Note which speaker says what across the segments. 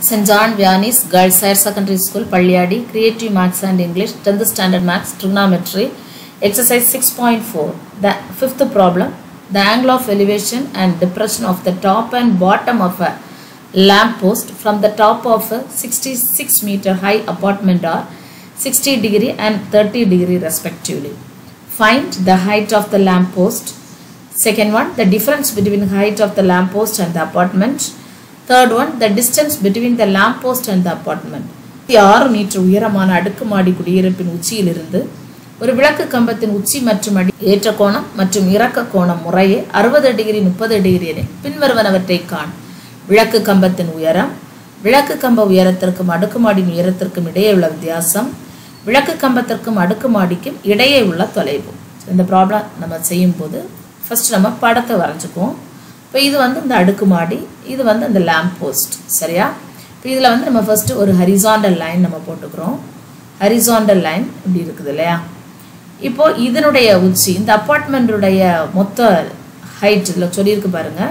Speaker 1: St. John Vianney's Girls Higher Secondary School, Palliadi, Creative Maths and English, 10th Standard Maths, Trigonometry, Exercise 6.4. The fifth problem, the angle of elevation and depression of the top and bottom of a lamp post from the top of a 66 meter high apartment are 60 degree and 30 degree respectively. Find the height of the lamp post. Second one, the difference between height of the lamp post and the apartment. Third one, the distance between the lamp post and the apartment. ஆறு metre உயரமான அடுக்குமாடி குடியிருப்பின் உச்சியிலிருந்து ஒரு விளக்கு கம்பத்தின் உச்சி மற்றும் அடி ஏற்ற கோணம் மற்றும் இறக்க கோணம் முறையே அறுபது டிகிரி முப்பது டிகிரி என பின்வருவனவற்றை காண் விளக்கு கம்பத்தின் உயரம் விளக்கு கம்ப உயரத்திற்கும் அடுக்குமாடியின் உயரத்திற்கும் இடையே உள்ள வித்தியாசம் விளக்கு கம்பத்திற்கும் அடுக்குமாடிக்கும் இடையே உள்ள தொலைவு இந்த ப்ராப்ளம் நம்ம செய்யும்போது ஃபர்ஸ்ட் நம்ம படத்தை வரைஞ்சுக்குவோம் இப்போ இது வந்து இந்த அடுக்குமாடி இது வந்து இந்த லேம்ப் போஸ்ட் சரியா இப்போ இதில் வந்து நம்ம ஃபஸ்ட்டு ஒரு ஹரிசாண்டல் லைன் நம்ம போட்டுக்கிறோம் ஹரிசாண்டல் லைன் இப்படி இருக்குது இல்லையா இப்போ இதனுடைய உச்சி இந்த அப்பார்ட்மெண்ட்டுடைய மொத்த ஹைட் இதில் சொல்லியிருக்கு பாருங்க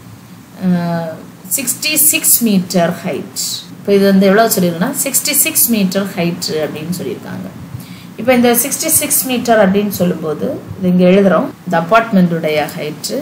Speaker 1: சிக்ஸ்டி சிக்ஸ் மீட்டர் ஹைட் இப்போ இது வந்து எவ்வளோ சொல்லியிருக்குன்னா சிக்ஸ்டி சிக்ஸ் மீட்டர் ஹைட்டு அப்படின்னு சொல்லியிருக்காங்க இப்போ இந்த சிக்ஸ்டி சிக்ஸ் மீட்டர் அப்படின்னு சொல்லும்போது இது இங்கே எழுதுகிறோம் இந்த அப்பார்ட்மெண்ட்டுடைய height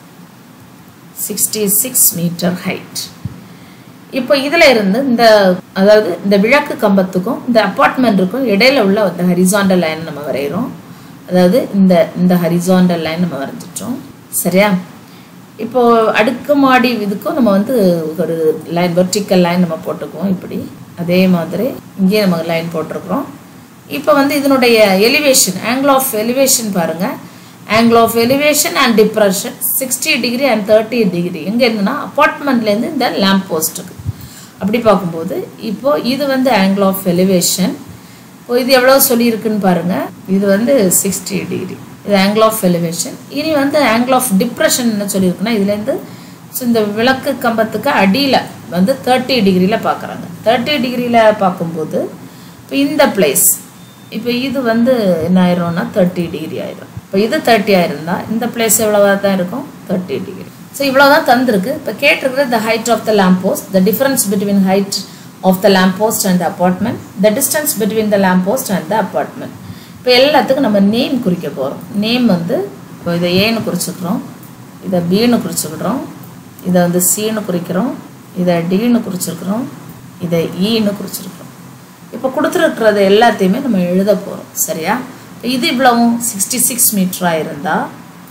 Speaker 1: sixty six metre height இப்போ இதில் இருந்து இந்த அதாவது இந்த விளக்கு கம்பத்துக்கும் இந்த அப்பார்ட்மெண்ட்டுக்கும் இடையில உள்ள இந்த ஹரிசாண்டல் லைன் நம்ம வரைகிறோம் அதாவது இந்த இந்த ஹரிசாண்டல் லைன் நம்ம வரைஞ்சிட்டோம் சரியா இப்போ அடுக்குமாடி இதுக்கும் நம்ம வந்து ஒரு லைன் வெர்டிக்கல் லைன் நம்ம போட்டுக்குவோம் இப்படி அதே மாதிரி இங்கேயே நம்ம லைன் போட்டிருக்கிறோம் இப்போ வந்து இதனுடைய எலிவேஷன் ஆங்கிள் ஆஃப் எலிவேஷன் பாருங்க angle of elevation and depression sixty degree and thirty degree எங்கே இருந்துன்னா அப்பார்ட்மெண்ட்லேருந்து இந்த லேம்ப் போஸ்ட்டுக்கு அப்படி பார்க்கும்போது இப்போ இது வந்து ஆங்கிள் ஆஃப் எலிவேஷன் இப்போ இது எவ்வளோ சொல்லியிருக்குன்னு பாருங்க இது வந்து சிக்ஸ்டி டிகிரி இது ஆங்கிள் ஆஃப் எலிவேஷன் இனி வந்து ஆங்கிள் ஆஃப் டிப்ரெஷன் என்ன சொல்லியிருக்குன்னா இதுலேருந்து ஸோ இந்த விளக்கு கம்பத்துக்கு அடியில் வந்து தேர்ட்டி டிகிரியில் பார்க்குறாங்க தேர்ட்டி டிகிரியில் பார்க்கும்போது இப்போ இந்த பிளேஸ் இப்போ இது வந்து என்ன ஆயிரும்னா தேர்ட்டி டிகிரி ஆயிரும் இப்போ இது தேர்ட்டி ஆயிருந்தா இந்த பிளேஸ் எவ்வளோவா தான் இருக்கும் தேர்ட்டி டிகிரி ஸோ இவ்வளோ தான் தந்திருக்கு இப்போ கேட்டிருக்கிறது the height of the lamp post the difference between height of the lamp post and apartment the distance between the lamp post and the apartment இப்போ எல்லாத்துக்கும் நம்ம நேம் குறிக்க போகிறோம் நேம் வந்து இப்போ இதை ஏன்னு குறிச்சுக்கிறோம் இதை பின்னு குறிச்சுக்கிறோம் இதை வந்து சின்னு குறிக்கிறோம் இதை டின்னு குறிச்சிருக்கிறோம் இதை ஈன்னு குறிச்சிருக்கிறோம் இப்போ கொடுத்துருக்கிறது எல்லாத்தையுமே நம்ம எழுத போகிறோம் சரியா இது இவ்வளவும் சிக்ஸ்டி சிக்ஸ் மீட்டராக இருந்தால்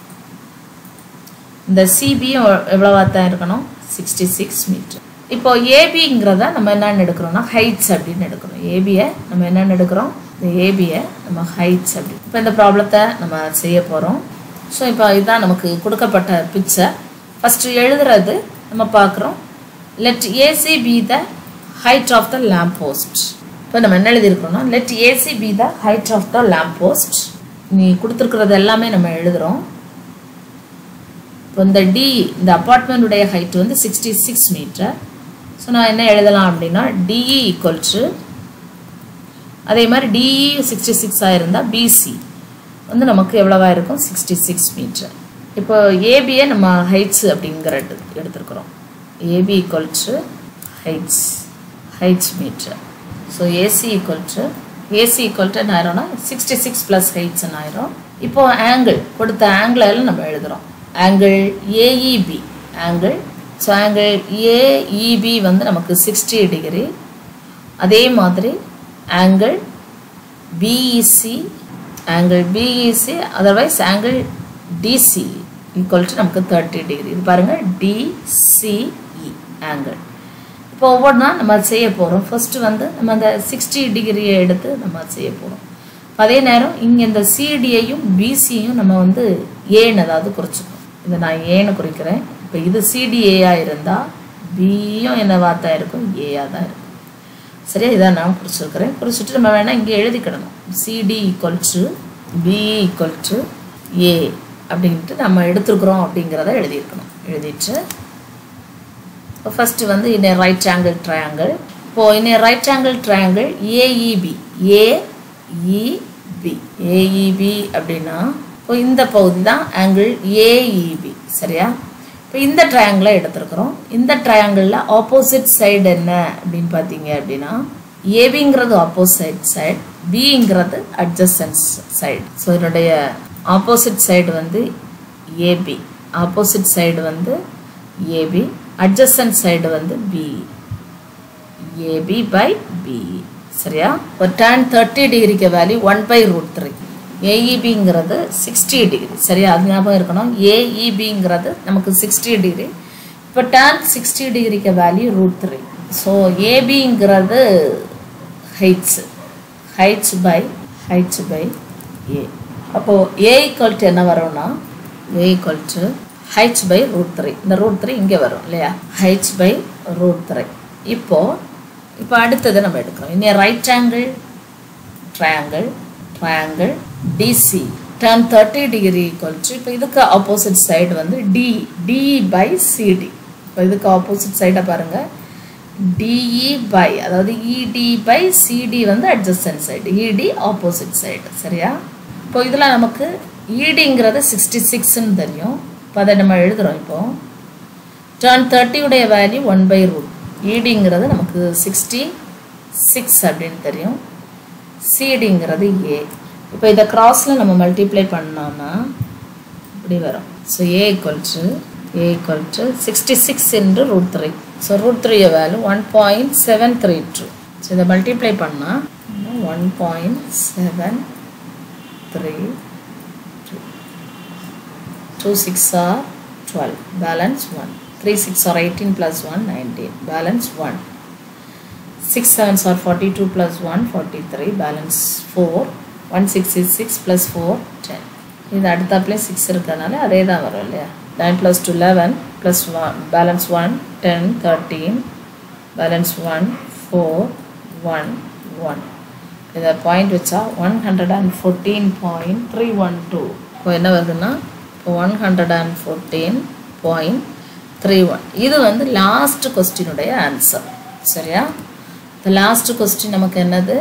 Speaker 1: இந்த சிபியும் எவ்வளவா தான் இருக்கணும் சிக்ஸ்டி சிக்ஸ் மீட்டர் இப்போ ஏபிங்கிறத நம்ம என்னென்னு எடுக்கிறோம்னா ஹைட்ஸ் அப்படின்னு எடுக்கிறோம் ஏபியை நம்ம என்னென்னு எடுக்கிறோம் இந்த ஏபியை நம்ம ஹைட்ஸ் அப்படி இப்போ இந்த ப்ராப்ளத்தை நம்ம செய்ய போகிறோம் ஸோ இப்போ இதுதான் நமக்கு கொடுக்கப்பட்ட பிக்சர் ஃபஸ்ட்டு எழுதுறது நம்ம பார்க்குறோம் let AC be the height of the lamp post இப்போ நம்ம என்ன எழுதியிருக்கோம்னா let AC be the height of the lamp post நீ கொடுத்துருக்குறது எல்லாமே நம்ம எழுதுகிறோம் இப்போ இந்த டி இந்த அப்பார்ட்மெண்ட்டுடைய ஹைட் வந்து சிக்ஸ்டி சிக்ஸ் மீட்டர் ஸோ நான் என்ன எழுதலாம் அப்படின்னா டிஇ ஈக்குவல் டு அதே மாதிரி டிஇ சிக்ஸ்டி சிக்ஸாக இருந்தால் பிசி வந்து நமக்கு எவ்வளவா இருக்கும் சிக்ஸ்டி சிக்ஸ் மீட்டர் இப்போ ஏபியை நம்ம ஹைட்ஸ் அப்படிங்கிற எடுத்துருக்குறோம் AB equal to heights heights metre so AC equal to AC equal to என்ன ஆயிரும்னா சிக்ஸ்டி சிக்ஸ் ப்ளஸ் ஹைட்ஸ்ன்னு ஆயிரும் இப்போ ஆங்கிள் கொடுத்த ஆங்கிளில் நம்ம எழுதுகிறோம் angle AEB angle so angle AEB வந்து நமக்கு சிக்ஸ்டி டிகிரி அதே மாதிரி angle BEC angle BEC otherwise angle DC equal to நமக்கு தேர்ட்டி டிகிரி இது பாருங்கள் டிசிஇ ஆங்கிள் இப்போ ஒவ்வொன்றா நம்ம செய்ய போகிறோம் ஃபஸ்ட்டு வந்து நம்ம அந்த சிக்ஸ்டி டிகிரியை எடுத்து நம்ம செய்ய போகிறோம் அதே நேரம் இங்கே இந்த சிடியையும் பிசியும் நம்ம வந்து ஏன்னு அதாவது குறிச்சிக்கணும் இதை நான் ஏன்னு குறிக்கிறேன் இப்போ இது சிடிஏயாக இருந்தால் பியும் என்னவா தான் இருக்கும் ஏயாக தான் இருக்கும் சரியா இதான் நான் குறிச்சிருக்கிறேன் குறிச்சிட்டு நம்ம வேணால் இங்கே எழுதிக்கிடணும் CD equal to BE equal to A அப்படின்ட்டு நம்ம எடுத்துருக்குறோம் அப்படிங்கிறத எழுதியிருக்கணும் எழுதிட்டு இப்போ ஃபஸ்ட்டு வந்து இன் ரைட் ஆங்கிள் ட்ரையாங்கிள் இப்போது in right angle triangle AEB AEB AEB அப்படின்னா இப்போ இந்த பகுதி தான் ஆங்கிள் ஏஇபி சரியா இப்போ இந்த ட்ரையாங்கிளை எடுத்திருக்கிறோம் இந்த ட்ரையாங்கிளில் ஆப்போசிட் சைடு என்ன அப்படின்னு பார்த்தீங்க அப்படின்னா ஏபிங்கிறது ஆப்போசிட் சைடு பிங்கிறது அட்ஜஸ்டன்ஸ் சைடு ஸோ இதனுடைய ஆப்போசிட் சைடு வந்து ஏபி ஆப்போசிட் சைடு வந்து ஏபி அட்ஜஸ்டன்ட் சைடு வந்து பி ஏபி பை பி சரியா ஒரு டேன் தேர்ட்டி டிகிரிக்கு value one by root three ஏஇபிங்கிறது சிக்ஸ்டி டிகிரி சரியா அது ஞாபகம் இருக்கணும் ஏஇபிங்கிறது நமக்கு சிக்ஸ்டி டிகிரி இப்போ டேன் சிக்ஸ்டி டிகிரிக்கு வேல்யூ ரூட் த்ரீ ஸோ ஏபிங்கிறது heights heights by heights by A அப்போது ஏ ஈக்குவல் டு என்ன வரும்னா A equal to heights by root three இந்த ரூட் த்ரீ இங்கே வரும் இல்லையா ஹைட்ஸ் பை ரூட் த்ரீ இப்போது இப்போ அடுத்தது நம்ம எடுக்கிறோம் இனி right angle triangle triangle DC tan thirty degree equal to இப்போ இதுக்கு ஆப்போசிட் சைடு வந்து டி டி பை சிடி இப்போ இதுக்கு ஆப்போசிட் சைடை பாருங்கள் டிஇ பை அதாவது இடி பை சிடி வந்து adjacent side ED opposite side சரியா இப்போ இதில் நமக்கு இடிங்கிறது சிக்ஸ்டி சிக்ஸ்ன்னு தெரியும் இப்போ அதை நம்ம எழுதுகிறோம் இப்போ டேர்ன் தேர்ட்டியுடைய வேல்யூ ஒன் பை ரூட் இடிங்கிறது நமக்கு சிக்ஸ்டி சிக்ஸ் அப்படின்னு தெரியும் சிடிங்கிறது ஏ இப்போ இதை கிராஸில் நம்ம மல்டிப்ளை பண்ணோம்னா இப்படி வரும் so A equal to A equal to sixty six into root three so root three value one point seven three two so இதை மல்டிப்ளை பண்ணால் one point seven three two two six are twelve balance one three six are eighteen plus one nineteen balance one six sevens are forty two plus one forty three balance four one six is six plus four ten இது அடுத்தாப்புல six இருக்கிறதுனால அதே தான் வரும் இல்லையா nine plus two eleven plus one balance one ten thirteen balance one four one one இதை point வச்சா one hundred and fourteen point three one two இப்போ என்ன வருதுன்னா இப்போ one hundred and fourteen point three one இது வந்து last கொஸ்டினுடைய answer சரியா இந்த லாஸ்ட் கொஸ்டின் நமக்கு என்னது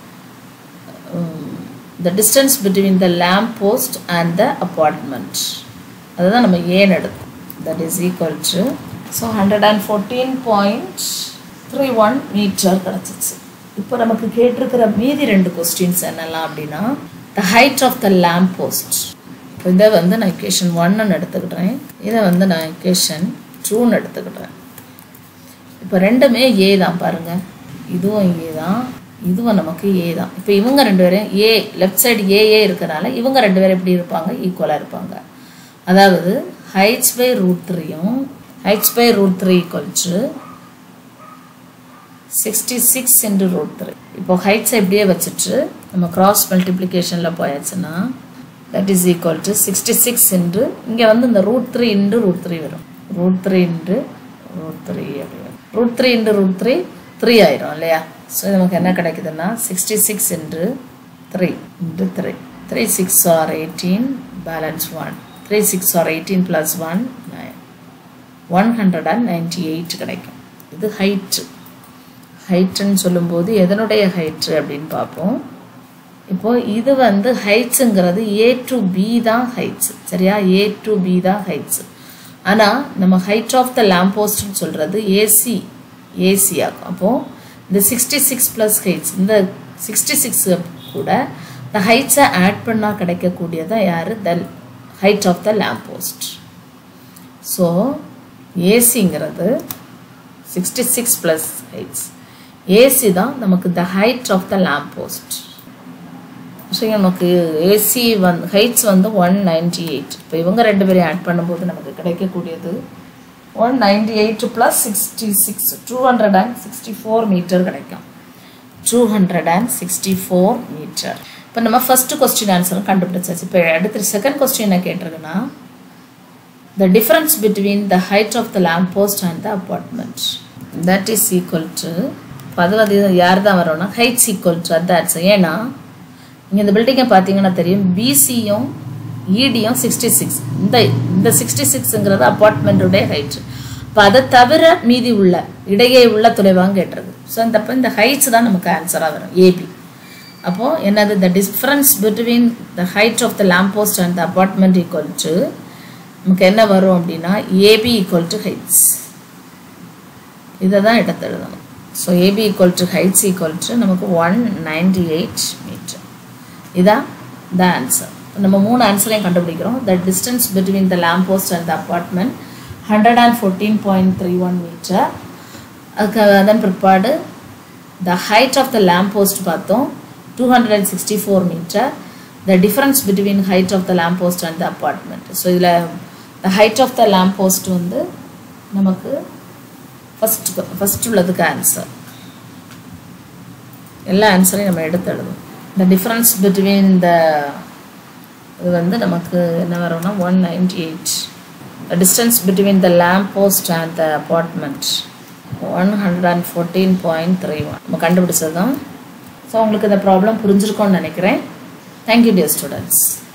Speaker 1: the distance between the lamp post and the apartment அதுதான் நம்ம ஏன் எடுத்தோம் that is equal to so hundred and fourteen point three one metre கிடச்சிச்சு இப்போ நமக்கு கேட்டிருக்கிற மீதி ரெண்டு கொஸ்டின்ஸ் என்னெல்லாம் அப்படின்னா the height of the lamp post இப்போ இதை வந்து நான் இக்குவேஷன் ஒன்னு எடுத்துக்கிட்டேன் இதை வந்து நான் இக்குவேஷன் டூன்னு எடுத்துக்கிட்டேன் இப்போ ரெண்டுமே ஏ தான் பாருங்கள் இதுவும் ஏ தான் இதுவும் நமக்கு ஏ தான் இப்போ இவங்க ரெண்டு பேரும் ஏ லெஃப்ட் சைடு ஏஏ இருக்கிறனால இவங்க ரெண்டு பேரும் எப்படி இருப்பாங்க ஈக்குவலாக இருப்பாங்க அதாவது ஹைட்ஸ் பை ரூட் த்ரீயும் heights by root three equal to sixty six into root three இப்போ ஹைட்ஸ் எப்படியே வச்சுட்டு நம்ம கிராஸ் மல்டிப்ளிகேஷனில் போயாச்சுன்னா that is equal to sixty six into இங்கே வந்து இந்த root three into root three வரும் root three into root three அப்படி வரும் root three into root three three ஆயிரும் இல்லையா ஸோ நமக்கு என்ன கிடைக்குதுன்னா sixty six into three into three three six are eighteen balance one three six are eighteen plus one nine one hundred and ninety eight கிடைக்கும் இது height ஹைட்டுன்னு சொல்லும்போது எதனுடைய height அப்படின்னு பார்ப்போம் இப்போது இது வந்து ஹைட்ஸுங்கிறது ஏ டு பி தான் ஹைட்ஸ் சரியா ஏ டு பி தான் ஹைட்ஸ் ஆனால் நம்ம ஹைட் ஆஃப் த லேம்போஸ்ட்னு சொல்கிறது ஏசி ஏசி ஆகும் அப்போது இந்த சிக்ஸ்டி சிக்ஸ் ப்ளஸ் ஹைட்ஸ் இந்த சிக்ஸ்டி சிக்ஸ் கூட இந்த ஹைட்ஸை ஆட் பண்ணால் கிடைக்கக்கூடியதான் யார் the height of the lamppost so ஏசிங்கிறது sixty six plus heights AC தான் நமக்கு the height of the lamp post so நமக்கு ஏசி வந்து ஹைட்ஸ் வந்து ஒன் நைன்டி எயிட் இப்போ இவங்க ரெண்டு பேரையும் ஆட் பண்ணும்போது நமக்கு கிடைக்கக்கூடியது one ninety eight plus sixty six two hundred and sixty four metre கிடைக்கும் two hundred and sixty four metre இப்போ நம்ம ஃபஸ்ட்டு கொஸ்டின் ஆன்சரும் கண்டுபிடிச்சாச்சு இப்போ அடுத்த செகண்ட் கொஸ்டின் என்ன கேட்டிருக்குன்னா the difference between the height of the lamp post and the apartment that is equal to பதவது யார் தான் வரும்னா ஹைட்ஸ் ஈக்குவல் டு அதாட்ஸ் ஏன்னா இங்கே இந்த பில்டிங்கை பார்த்தீங்கன்னா தெரியும் பிசியும் இடியும் சிக்ஸ்டி சிக்ஸ் இந்த இந்த சிக்ஸ்டி சிக்ஸுங்கிறது அப்பார்ட்மெண்ட்டுடைய ஹைட்டு இப்போ அதை தவிர மீதி உள்ள இடையே உள்ள தொலைவாங்க கேட்டுறது ஸோ இந்த அப்போ இந்த ஹைட்ஸ் தான் நமக்கு ஆன்சராக வரும் ஏபி அப்போது என்னது the difference between the height of the lamp post and the apartment equal to நமக்கு என்ன வரும் அப்படின்னா ஏபி ஈக்குவல் டு ஹைட்ஸ் இதை தான் எடுத்து எழுதணும் so AB equal to heights equal to நமக்கு ஒன் நைன்டி எயிட் மீட்டர் இதான் த ஆன்சர் நம்ம மூணு ஆன்சரையும் கண்டுபிடிக்கிறோம் the distance between the lamp post and the apartment hundred and fourteen point three one metre அதுக்கு அதன் பிற்பாடு the height of the lamp post பார்த்தோம் two hundred and sixty four metre the difference between height of the lamp post and the apartment so இதில் the height of the lamp post வந்து நமக்கு first first உள்ளதுக்கு answer எல்லா ஆன்சரையும் நம்ம எடுத்து எழுதும் த difference between த இது வந்து நமக்கு என்ன வரும்னா one ninety eight the distance between the lamp post and the apartment one hundred and fourteen point three one நம்ம கண்டுபிடிச்சது தான் ஸோ உங்களுக்கு இந்த ப்ராப்ளம் புரிஞ்சிருக்கோன்னு நினைக்கிறேன் தேங்க்யூ டியர் ஸ்டூடெண்ட்ஸ்